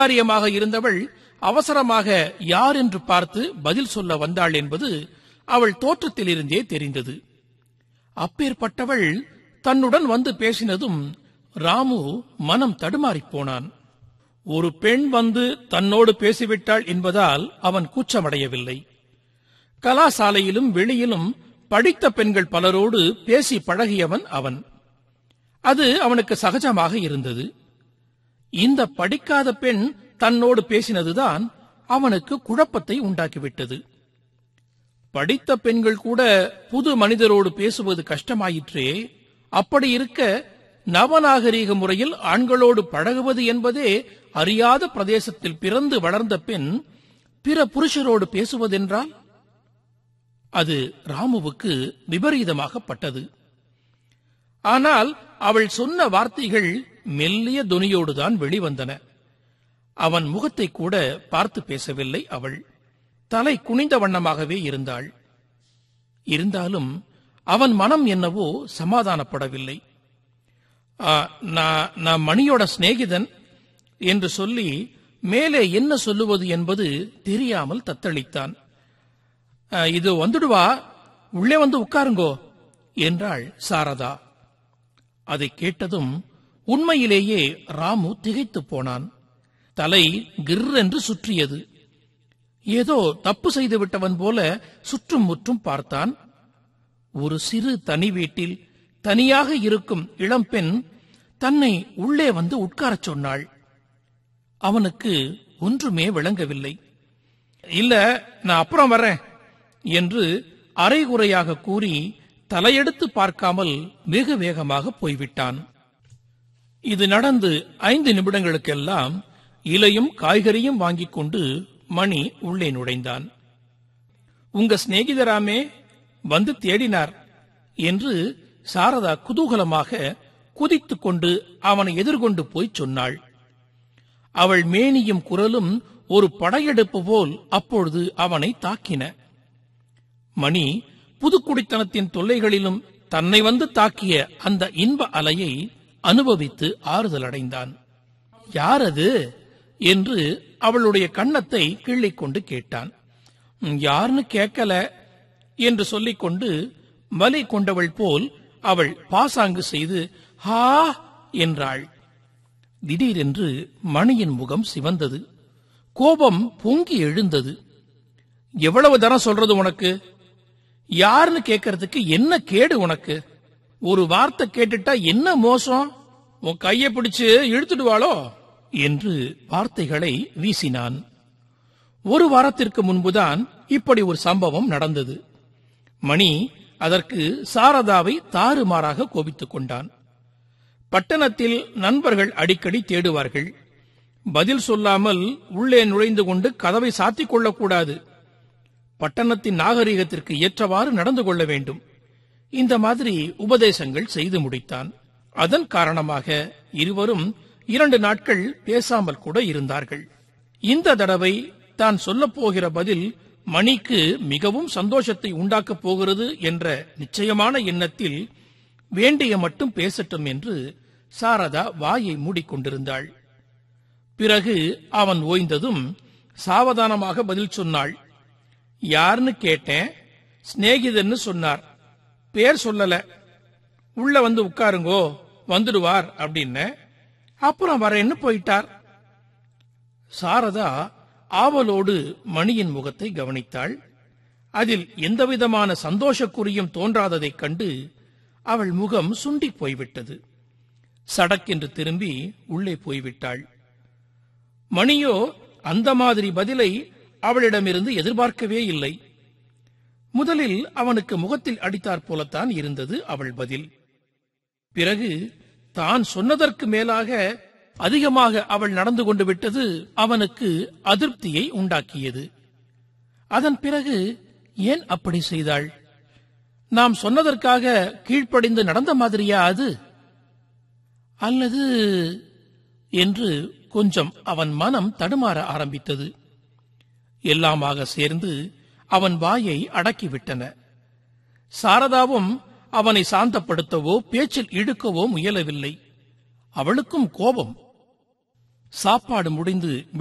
காரியமாக இருந்தவள் அவசரமாக யார் என்று பார்த்து பதில் சொல்ல வந்தாள் என்பது அவள் தோற்றத்திலிருந்தே தெரிந்தது அப்பேற்பட்டவள் தன்னுடன் வந்து பேசினதும் ராமு மனம் தடுமாறிப் போனான் ஒரு பெண் வந்து தன்னோடு பேசிவிட்டாள் என்பதால் அவன் கூச்சமடையவில்லை கலாசாலையிலும் வெளியிலும் படித்த பெண்கள் பலரோடு பேசி பழகியவன் அவன் அது அவனுக்கு சகஜமாக இருந்தது இந்த படிக்காத பெண் தன்னோடு பேசினதுதான் அவனுக்கு குழப்பத்தை உண்டாக்கிவிட்டது படித்த பெண்கள் கூட புது மனிதரோடு பேசுவது கஷ்டமாயிற்றே அப்படி இருக்க நவநாகரீக முறையில் ஆண்களோடு பழகுவது என்பதே அறியாத பிரதேசத்தில் பிறந்து வளர்ந்த பெண் பிற புருஷரோடு பேசுவதென்றால் அது ராமுவுக்கு விபரீதமாகப்பட்டது ஆனால் அவள் சொன்ன வார்த்தைகள் மெல்லிய துனியோடுதான் வெளிவந்தன அவன் முகத்தை கூட பார்த்து பேசவில்லை அவள் தலை குனிந்த வண்ணமாகவே இருந்தாள் இருந்தாலும் அவன் மனம் என்னவோ சமாதானப்படவில்லை "ஆ, நான் நான் மணியோட சிநேகிதன் என்று சொல்லி மேலே என்ன சொல்லுவது என்பது தெரியாமல் தத்தளித்தான் "ஆ, இது வந்துடுவா உள்ளே வந்து உட்காருங்கோ என்றாள் சாரதா அதை கேட்டதும் உண்மையிலேயே ராமு திகைத்துப் போனான் தலை கிர் என்று சுற்றியது ஏதோ தப்பு செய்து விட்டவன் போல சுற்றும் முற்றும் பார்த்தான் ஒரு சிறு தனி வீட்டில் தனியாக இருக்கும் இளம்பெண் தன்னை உள்ளே வந்து உட்காரச் சொன்னாள் அவனுக்கு ஒன்றுமே விளங்கவில்லை இல்ல நான் அப்புறம் வரேன் என்று அரைகுறையாக கூறி தலையெடுத்து பார்க்காமல் வெகு வேகமாக போய்விட்டான் இது நடந்து ஐந்து நிமிடங்களுக்கெல்லாம் இலையும் காய்கறியும் வாங்கிக் கொண்டு மணி உள்ளே நுழைந்தான் உங்க சிநேகிதராமே வந்து தேடினார் என்று சாரதா குதூகலமாக குதித்துக் கொண்டு அவனை எதிர்கொண்டு போய் சொன்னாள் அவள் மேனியும் குரலும் ஒரு படையெடுப்பு போல் அப்பொழுது அவனை தாக்கின மணி புதுக்குடித்தனத்தின் தொல்லைகளிலும் தன்னை வந்து தாக்கிய அந்த இன்ப அலையை அனுபவித்து ஆறுதல் அடைந்தான் யார் அது என்று அவளுடைய கன்னத்தை கிள்ளிக் கொண்டு கேட்டான் "ம், யாருன்னு கேட்கல என்று சொல்லிக்கொண்டு வலி கொண்டவள் போல் அவள் பாசாங்கு செய்து ஹா என்றாள் திடீரென்று மணியின் முகம் சிவந்தது கோபம் பொங்கி எழுந்தது எவ்வளவு தரம் சொல்றது உனக்கு யாருன்னு கேட்கறதுக்கு என்ன கேடு உனக்கு ஒரு வார்த்தை கேட்டுட்டா என்ன மோசம் உன் கையை பிடிச்சு இழுத்துடுவாளோ என்று வார்த்தைகளை வீசினான் ஒரு வாரத்திற்கு முன்புதான் இப்படி ஒரு சம்பவம் நடந்தது மணி அதற்கு சாரதாவை தாறுமாறாக கோபித்துக் கொண்டான் பட்டணத்தில் நண்பர்கள் அடிக்கடி தேடுவார்கள் பதில் சொல்லாமல் உள்ளே நுழைந்து கொண்டு கதவை சாத்திக் கொள்ளக்கூடாது பட்டணத்தின் நாகரிகத்திற்கு ஏற்றவாறு நடந்து கொள்ள வேண்டும் இந்த மாதிரி உபதேசங்கள் செய்து முடித்தான் அதன் காரணமாக இருவரும் இரண்டு நாட்கள் பேசாமல் கூட இருந்தார்கள் இந்த தடவை தான் சொல்லப் போகிற பதில் மணிக்கு மிகவும் சந்தோஷத்தை உண்டாக்கப் போகிறது என்ற நிச்சயமான எண்ணத்தில் வேண்டிய மட்டும் பேசட்டும் என்று சாரதா வாயை மூடிக்கொண்டிருந்தாள் பிறகு அவன் ஓய்ந்ததும் சாவதானமாக பதில் சொன்னாள் யாருன்னு கேட்டேன் சிநேகிதன்னு சொன்னார் பேர் சொல்லல உள்ள வந்து உட்காருங்கோ வந்துடுவார் அப்படின்னு அப்புறம் வரேன்னு போயிட்டார் சாரதா ஆவலோடு மணியின் முகத்தை கவனித்தாள் அதில் எந்தவிதமான சந்தோஷக்குறியும் தோன்றாததைக் கண்டு அவள் முகம் சுண்டிப் போய்விட்டது சடக்கென்று திரும்பி உள்ளே போய்விட்டாள் மணியோ அந்த மாதிரி பதிலை அவளிடமிருந்து எதிர்பார்க்கவே இல்லை முதலில் அவனுக்கு முகத்தில் அடித்தாற் போலத்தான் இருந்தது அவள் பதில் பிறகு தான் சொன்னதற்கு மேலாக அதிகமாக அவள் நடந்து கொண்டு விட்டது அவனுக்கு அதிருப்தியை உண்டாக்கியது அதன் பிறகு ஏன் அப்படி செய்தாள் நாம் சொன்னதற்காக கீழ்ப்படிந்து நடந்த மாதிரியா அது அல்லது என்று கொஞ்சம் அவன் மனம் தடுமாற ஆரம்பித்தது எல்லாமாக சேர்ந்து அவன் வாயை அடக்கிவிட்டன சாரதாவும் அவனை சாந்தப்படுத்தவோ பேச்சில் இழுக்கவோ முயலவில்லை அவளுக்கும் கோபம் சாப்பாடு முடிந்து